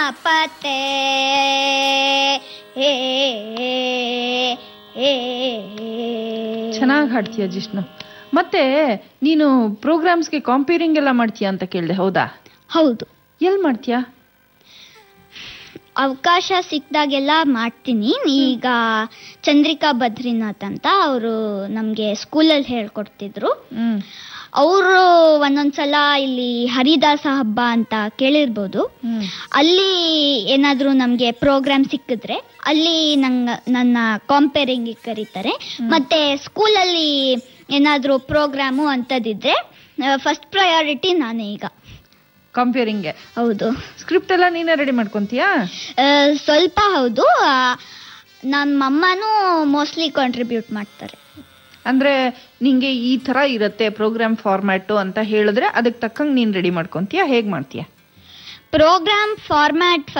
ಪತೆ ಏ ಏ ಚೆನ್ನಾಗಿ ಹಾಡ್ತೀಯ ಜಿಷ್ಣು ಮತ್ತೆ ನೀನು ಪ್ರೋಗ್ರಾಮ್ಸ್ಗೆ ಕಾಂಪೇರಿಂಗ್ ಎಲ್ಲ ಮಾಡ್ತೀಯ ಅಂತ ಕೇಳಿದೆ ಹೌದಾ ಹೌದು ಎಲ್ಲಿ ಮಾಡ್ತೀಯಾ ಅವಕಾಶ ಸಿಕ್ಕಿದಾಗೆಲ್ಲ ಮಾಡ್ತೀನಿ ಈಗ ಚಂದ್ರಿಕಾ ಬದ್ರಿನಾಥ್ ಅಂತ ಅವರು ನಮಗೆ ಸ್ಕೂಲಲ್ಲಿ ಹೇಳ್ಕೊಡ್ತಿದ್ರು ಹ್ಮ್ ಅವರು ಒಂದೊಂದ್ಸಲ ಇಲ್ಲಿ ಹರಿದಾಸ ಹಬ್ಬ ಅಂತ ಕೇಳಿರ್ಬೋದು ಹ್ಮ್ ಅಲ್ಲಿ ಏನಾದರೂ ನಮಗೆ ಪ್ರೋಗ್ರಾಮ್ ಸಿಕ್ಕಿದ್ರೆ ಅಲ್ಲಿ ನಂಗ ನನ್ನ ಕಾಂಪೇರಿಂಗ್ ಕರೀತಾರೆ ಮತ್ತೆ ಸ್ಕೂಲಲ್ಲಿ ಏನಾದರೂ ಪ್ರೋಗ್ರಾಮು ಅಂತದಿದ್ರೆ ಫಸ್ಟ್ ಪ್ರಯಾರಿಟಿ ನಾನೇ ಈಗ ಕಂಪೇರಿಂಗ್ಗೆ ಹೌದು ಸ್ಕ್ರಿಪ್ಟ್ ಎಲ್ಲ ನೀನೇ ರೆಡಿ ಮಾಡ್ಕೊಂತೀಯಾ ಆ, ಸ್ವಲ್ಪ ಹೌದು ಆ, ನಮ್ಮ ಅಮ್ಮನೂ ಮೋಸ್ಟ್ಲಿ ಕಾಂಟ್ರಿಬ್ಯೂಟ್ ಮಾಡ್ತಾರೆ ಅಂದ್ರೆ ನಿಂಗೆ ಈ ತರ ಇರತ್ತೆ ಪ್ರೋಗ್ರಾಮ್ ಫಾರ್ಮ್ಯಾಟು ಅಂತ ಹೇಳಿದ್ರೆ ಅದಕ್ಕೆ ತಕ್ಕಂಗೆ ನೀನ್ ರೆಡಿ ಮಾಡ್ಕೊಂತೀಯಾ ಹೇಗ್ ಮಾಡ್ತೀಯಾ ಪ್ರೋಗ್ರಾಮ್ ಫಾರ್ಮ್ಯಾಟ್